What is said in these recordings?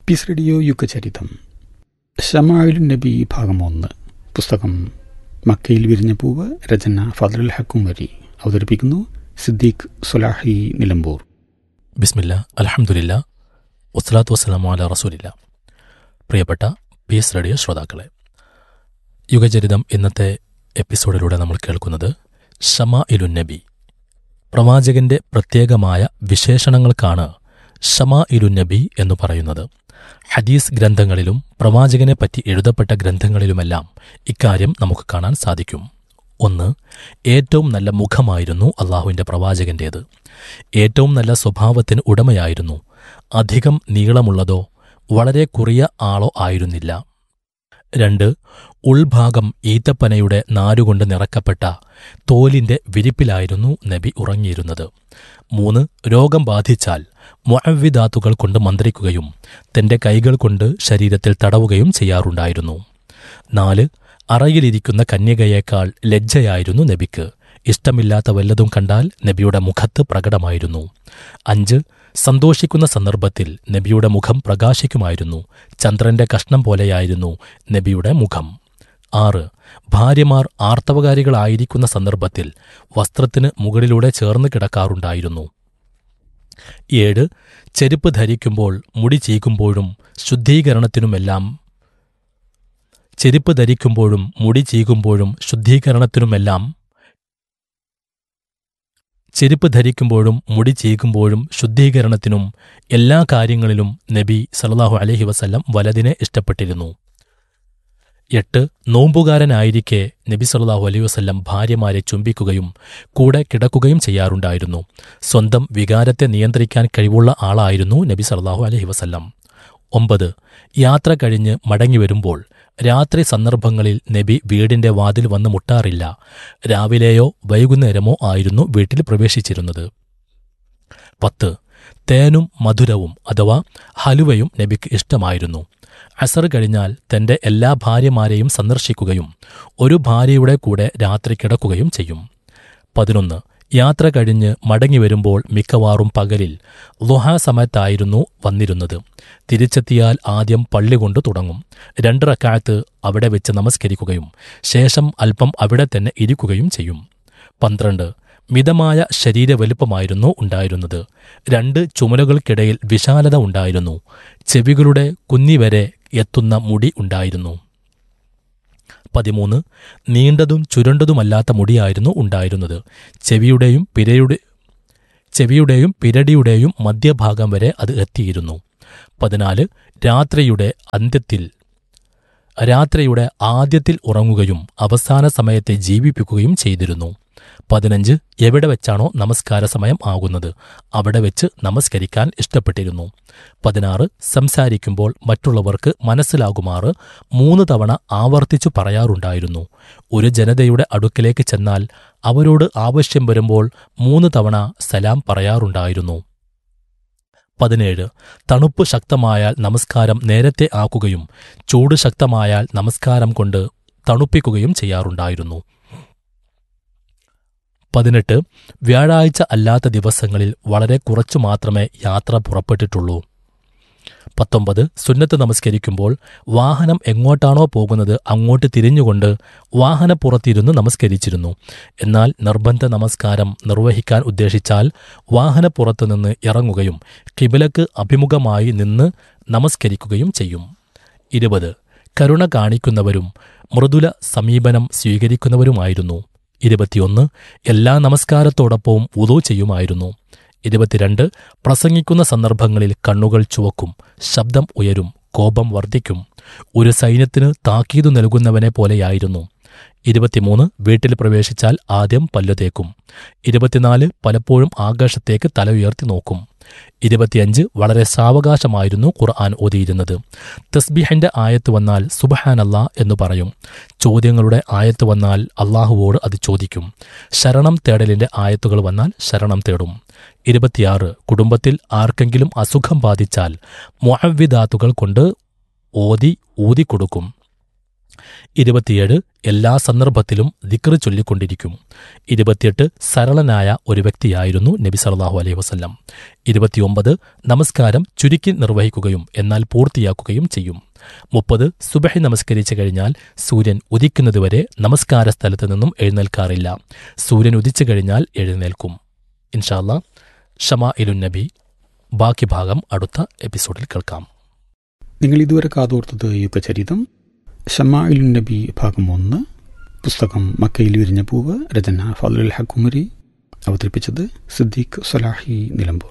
Piece radio യുഗചരിതം ഷമായുൽ നബി ഭാഗം ഒന്ന് പുസ്തകം മക്കയിൽ വിരിഞ്ഞ പൂവ് രചന ഫദ്ലുൽ ഹക്കും വരി അവതരിപ്പിക്കുന്നു സിദ്ദീഖ് സുലാഹി നിലമ്പൂർ ബിസ്മില്ല അലഹമുല്ല വസ്സലാത്തു വസ്സലാമു അല റസൂലില്ല പ്രിയപ്പെട്ട പീസ് റേഡിയോ ശ്രോതാക്കളെ യുഗചരിതം ഇന്നത്തെ എപ്പിസോഡിലൂടെ നമ്മൾ കേൾക്കുന്നത് ഷമാ ഇലു നബി പ്രവാചകന്റെ പ്രത്യേകമായ വിശേഷണങ്ങൾക്കാണ് ഷമാ ഇലു നബി എന്ന് പറയുന്നത് ഹദീസ് ഗ്രന്ഥങ്ങളിലും പ്രവാചകനെ പറ്റി എഴുതപ്പെട്ട ഗ്രന്ഥങ്ങളിലുമെല്ലാം ഇക്കാര്യം നമുക്ക് കാണാൻ സാധിക്കും ഒന്ന് ഏറ്റവും നല്ല മുഖമായിരുന്നു അള്ളാഹുവിന്റെ പ്രവാചകന്റേത് ഏറ്റവും നല്ല സ്വഭാവത്തിന് ഉടമയായിരുന്നു അധികം നീളമുള്ളതോ വളരെ കുറിയ ആളോ ആയിരുന്നില്ല രണ്ട് ഉൾഭാഗം ഈത്തപ്പനയുടെ നാരുകൊണ്ട് നിറക്കപ്പെട്ട തോലിന്റെ വിരിപ്പിലായിരുന്നു നബി ഉറങ്ങിയിരുന്നത് മൂന്ന് രോഗം ബാധിച്ചാൽ മുഅവ്വിദാത്തുകൾ കൊണ്ട് മന്ത്രിക്കുകയും തന്റെ കൈകൾ കൊണ്ട് ശരീരത്തിൽ തടവുകയും ചെയ്യാറുണ്ടായിരുന്നു നാല് അറയിലിരിക്കുന്ന കന്യകയേക്കാൾ ലജ്ജയായിരുന്നു നബിക്ക് ഇഷ്ടമില്ലാത്ത വല്ലതും കണ്ടാൽ നബിയുടെ മുഖത്ത് പ്രകടമായിരുന്നു അഞ്ച് സന്തോഷിക്കുന്ന സന്ദർഭത്തിൽ നബിയുടെ മുഖം പ്രകാശിക്കുമായിരുന്നു ചന്ദ്രന്റെ കഷ്ണം പോലെയായിരുന്നു നബിയുടെ മുഖം ആറ് ഭാര്യമാർ ആർത്തവകാരികളായിരിക്കുന്ന സന്ദർഭത്തിൽ വസ്ത്രത്തിന് മുകളിലൂടെ ചേർന്ന് കിടക്കാറുണ്ടായിരുന്നു ഏഴ് ചെരുപ്പ് ധരിക്കുമ്പോൾ മുടി ചീകുമ്പോഴും ശുദ്ധീകരണത്തിനുമെല്ലാം ചെരുപ്പ് ധരിക്കുമ്പോഴും മുടി ചീകുമ്പോഴും ശുദ്ധീകരണത്തിനുമെല്ലാം ചെരുപ്പ് ധരിക്കുമ്പോഴും മുടി ചീകുമ്പോഴും ശുദ്ധീകരണത്തിനും എല്ലാ കാര്യങ്ങളിലും നബി സല്ലല്ലാഹു അലൈഹി വസല്ലം വലതിനെ ഇഷ്ടപ്പെട്ടിരുന്നു എട്ട് നോമ്പുകാരനായിരിക്കെ നബി സല്ലല്ലാഹു അലൈഹി വസല്ലം ഭാര്യമാരെ ചുംബിക്കുകയും കൂടെ കിടക്കുകയും ചെയ്യാറുണ്ടായിരുന്നു സ്വന്തം വികാരത്തെ നിയന്ത്രിക്കാൻ കഴിവുള്ള ആളായിരുന്നു നബി സല്ലല്ലാഹു അലൈഹി വസല്ലം ഒമ്പത് യാത്ര കഴിഞ്ഞ് മടങ്ങി വരുമ്പോൾ രാത്രി സന്ദർഭങ്ങളിൽ നബി വീടിന്റെ വാതിൽ വന്ന് മുട്ടാറില്ല രാവിലെയോ വൈകുന്നേരമോ ആയിരുന്നു വീട്ടിൽ പ്രവേശിച്ചിരുന്നത് പത്ത് തേനും മധുരവും അഥവാ ഹലുവയും നബിക്ക് ഇഷ്ടമായിരുന്നു അസർ കഴിഞ്ഞാൽ തന്റെ എല്ലാ ഭാര്യമാരെയും സന്ദർശിക്കുകയും ഒരു ഭാര്യയുടെ കൂടെ രാത്രി കിടക്കുകയും ചെയ്യും പതിനൊന്ന് യാത്ര കഴിഞ്ഞ് മടങ്ങി വരുമ്പോൾ മിക്കവാറും പകലിൽ ലുഹാ സമയത്തായിരുന്നു വന്നിരുന്നത് തിരിച്ചെത്തിയാൽ ആദ്യം പള്ളി കൊണ്ട് തുടങ്ങും രണ്ട് റക്കാലത്ത് അവിടെ വെച്ച് നമസ്കരിക്കുകയും ശേഷം അല്പം അവിടെ തന്നെ ഇരിക്കുകയും ചെയ്യും പന്ത്രണ്ട് മിതമായ ശരീരവലുപ്പമായിരുന്നു ഉണ്ടായിരുന്നത് രണ്ട് ചുമലുകൾക്കിടയിൽ വിശാലത ഉണ്ടായിരുന്നു ചെവികളുടെ കുന്നിവരെ എത്തുന്ന മുടി ഉണ്ടായിരുന്നു പതിമൂന്ന് നീണ്ടതും ചുരുണ്ടതുമല്ലാത്ത മുടിയായിരുന്നു ഉണ്ടായിരുന്നത് ചെവിയുടെയും പിരയുടെ ചെവിയുടെയും പിരടിയുടെയും മധ്യഭാഗം വരെ അത് എത്തിയിരുന്നു പതിനാല് രാത്രിയുടെ അന്ത്യത്തിൽ രാത്രിയുടെ ആദ്യത്തിൽ ഉറങ്ങുകയും അവസാന സമയത്തെ ജീവിപ്പിക്കുകയും ചെയ്തിരുന്നു പതിനഞ്ച് എവിടെ വെച്ചാണോ നമസ്കാര സമയം ആകുന്നത് അവിടെ വെച്ച് നമസ്കരിക്കാൻ ഇഷ്ടപ്പെട്ടിരുന്നു പതിനാറ് സംസാരിക്കുമ്പോൾ മറ്റുള്ളവർക്ക് മനസ്സിലാകുമാറ് മൂന്ന് തവണ ആവർത്തിച്ചു പറയാറുണ്ടായിരുന്നു ഒരു ജനതയുടെ അടുക്കിലേക്ക് ചെന്നാൽ അവരോട് ആവശ്യം വരുമ്പോൾ മൂന്ന് തവണ സലാം പറയാറുണ്ടായിരുന്നു പതിനേഴ് തണുപ്പ് ശക്തമായാൽ നമസ്കാരം നേരത്തെ ആക്കുകയും ചൂട് ശക്തമായാൽ നമസ്കാരം കൊണ്ട് തണുപ്പിക്കുകയും ചെയ്യാറുണ്ടായിരുന്നു പതിനെട്ട് വ്യാഴാഴ്ച അല്ലാത്ത ദിവസങ്ങളിൽ വളരെ കുറച്ചു മാത്രമേ യാത്ര പുറപ്പെട്ടിട്ടുള്ളൂ പത്തൊമ്പത് സുന്നത്ത് നമസ്കരിക്കുമ്പോൾ വാഹനം എങ്ങോട്ടാണോ പോകുന്നത് അങ്ങോട്ട് തിരിഞ്ഞുകൊണ്ട് വാഹനപ്പുറത്തിരുന്ന് നമസ്കരിച്ചിരുന്നു എന്നാൽ നിർബന്ധ നമസ്കാരം നിർവഹിക്കാൻ ഉദ്ദേശിച്ചാൽ വാഹനപ്പുറത്തു നിന്ന് ഇറങ്ങുകയും കിബിലക്ക് അഭിമുഖമായി നിന്ന് നമസ്കരിക്കുകയും ചെയ്യും ഇരുപത് കരുണ കാണിക്കുന്നവരും മൃദുല സമീപനം സ്വീകരിക്കുന്നവരുമായിരുന്നു ഇരുപത്തിയൊന്ന് എല്ലാ നമസ്കാരത്തോടൊപ്പവും ഉദോ ചെയ്യുമായിരുന്നു ഇരുപത്തിരണ്ട് പ്രസംഗിക്കുന്ന സന്ദർഭങ്ങളിൽ കണ്ണുകൾ ചുവക്കും ശബ്ദം ഉയരും കോപം വർദ്ധിക്കും ഒരു സൈന്യത്തിന് താക്കീതു നൽകുന്നവനെ പോലെയായിരുന്നു ഇരുപത്തിമൂന്ന് വീട്ടിൽ പ്രവേശിച്ചാൽ ആദ്യം പല്ലു തേക്കും ഇരുപത്തിനാല് പലപ്പോഴും ആകാശത്തേക്ക് തല ഉയർത്തി നോക്കും ഇരുപത്തിയഞ്ച് വളരെ സാവകാശമായിരുന്നു ഖുർആൻ ഓതിയിരുന്നത് തസ്ബിഹിന്റെ ആയത്ത് വന്നാൽ സുബഹാനല്ല എന്ന് പറയും ചോദ്യങ്ങളുടെ ആയത്ത് വന്നാൽ അള്ളാഹുവോട് അത് ചോദിക്കും ശരണം തേടലിന്റെ ആയത്തുകൾ വന്നാൽ ശരണം തേടും ഇരുപത്തിയാറ് കുടുംബത്തിൽ ആർക്കെങ്കിലും അസുഖം ബാധിച്ചാൽ മുഅവ്വിദാത്തുകൾ കൊണ്ട് ഓതി ഊതിക്കൊടുക്കും ഇരുപത്തിയേഴ് എല്ലാ സന്ദർഭത്തിലും ദിക്റ് ചൊല്ലിക്കൊണ്ടിരിക്കും ഇരുപത്തിയെട്ട് സരളനായ ഒരു വ്യക്തിയായിരുന്നു നബി സല്ലല്ലാഹു അലൈഹി വസല്ലം ഇരുപത്തിയൊമ്പത് നമസ്കാരം ചുരുക്കി നിർവഹിക്കുകയും എന്നാൽ പൂർത്തിയാക്കുകയും ചെയ്യും മുപ്പത് സുബഹി നമസ്കരിച്ചു കഴിഞ്ഞാൽ സൂര്യൻ ഉദിക്കുന്നതുവരെ നമസ്കാര സ്ഥലത്ത് നിന്നും എഴുന്നേൽക്കാറില്ല സൂര്യൻ ഉദിച്ചു കഴിഞ്ഞാൽ എഴുന്നേൽക്കും ഇൻഷാല്ല ഷമാ ഇലുൻ നബി ബാക്കി ഭാഗം അടുത്ത എപ്പിസോഡിൽ കേൾക്കാം നിങ്ങൾ ഇതുവരെ കാതോർത്തത് യുഗചരിതം ഷമാഇലുൻ നബി ഭാഗം ഒന്ന് പുസ്തകം മക്കയിൽ വിരിഞ്ഞ പൂവ് രചന ഫലുൽ ഹക്കുമരി അവതരിപ്പിച്ചത് സിദ്ദീഖ് സലാഹി നിലമ്പൂർ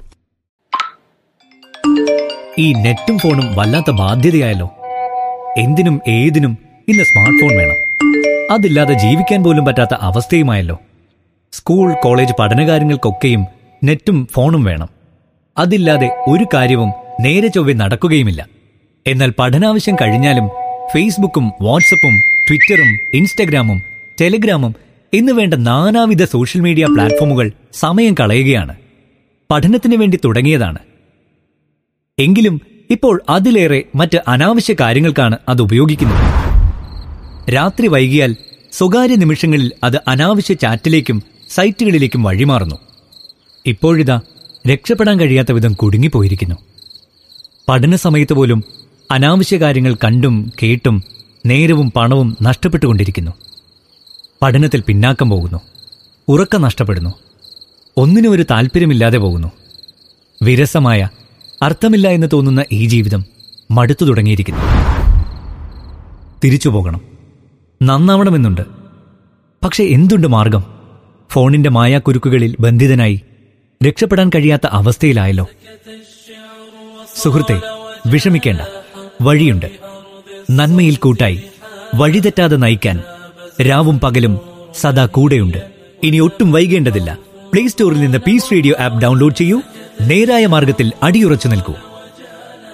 ഈ നെറ്റും ഫോണും വല്ലാത്ത ബാധ്യതയായല്ലോ എന്തിനും ഏതിനും ഇന്ന് സ്മാർട്ട് ഫോൺ വേണം അതില്ലാതെ ജീവിക്കാൻ പോലും പറ്റാത്ത അവസ്ഥയുമായല്ലോ സ്കൂൾ കോളേജ് പഠനകാര്യങ്ങൾക്കൊക്കെയും നെറ്റും ഫോണും വേണം അതില്ലാതെ ഒരു കാര്യവും നേരെ ചൊവ്വെ നടക്കുകയുമില്ല എന്നാൽ പഠനാവശ്യം കഴിഞ്ഞാലും ഫേസ്ബുക്കും വാട്സപ്പും ട്വിറ്ററും ഇൻസ്റ്റഗ്രാമും ടെലിഗ്രാമും എന്ന് വേണ്ട നാനാവിധ സോഷ്യൽ മീഡിയ പ്ലാറ്റ്ഫോമുകൾ സമയം കളയുകയാണ് പഠനത്തിന് വേണ്ടി തുടങ്ങിയതാണ് എങ്കിലും ഇപ്പോൾ അതിലേറെ മറ്റ് അനാവശ്യ കാര്യങ്ങൾക്കാണ് അത് ഉപയോഗിക്കുന്നത് രാത്രി വൈകിയാൽ സ്വകാര്യ നിമിഷങ്ങളിൽ അത് അനാവശ്യ ചാറ്റിലേക്കും സൈറ്റുകളിലേക്കും വഴിമാറുന്നു ഇപ്പോഴിതാ രക്ഷപ്പെടാൻ കഴിയാത്ത വിധം കുടുങ്ങിപ്പോയിരിക്കുന്നു പഠന സമയത്ത് പോലും അനാവശ്യ കാര്യങ്ങൾ കണ്ടും കേട്ടും നേരവും പണവും നഷ്ടപ്പെട്ടുകൊണ്ടിരിക്കുന്നു പഠനത്തിൽ പിന്നാക്കം പോകുന്നു ഉറക്കം നഷ്ടപ്പെടുന്നു ഒന്നിനും ഒരു താല്പര്യമില്ലാതെ പോകുന്നു വിരസമായ അർത്ഥമില്ല എന്ന് തോന്നുന്ന ഈ ജീവിതം മടുത്തു തുടങ്ങിയിരിക്കുന്നു തിരിച്ചു പോകണം നന്നാവണമെന്നുണ്ട് പക്ഷെ എന്തുണ്ട് മാർഗം ഫോണിന്റെ മായാക്കുരുക്കുകളിൽ ബന്ധിതനായി രക്ഷപ്പെടാൻ കഴിയാത്ത അവസ്ഥയിലായല്ലോ സുഹൃത്തെ വിഷമിക്കേണ്ട വഴിയുണ്ട് നന്മയിൽ കൂട്ടായി വഴിതെറ്റാതെ നയിക്കാൻ രാവും പകലും സദാ കൂടെയുണ്ട് ഇനി ഒട്ടും വൈകേണ്ടതില്ല പ്ലേ സ്റ്റോറിൽ നിന്ന് പീസ് റേഡിയോ ആപ്പ് ഡൗൺലോഡ് ചെയ്യൂ നേരായ മാർഗത്തിൽ അടിയുറച്ചു നിൽക്കൂ Peace Radio. Tune to reality.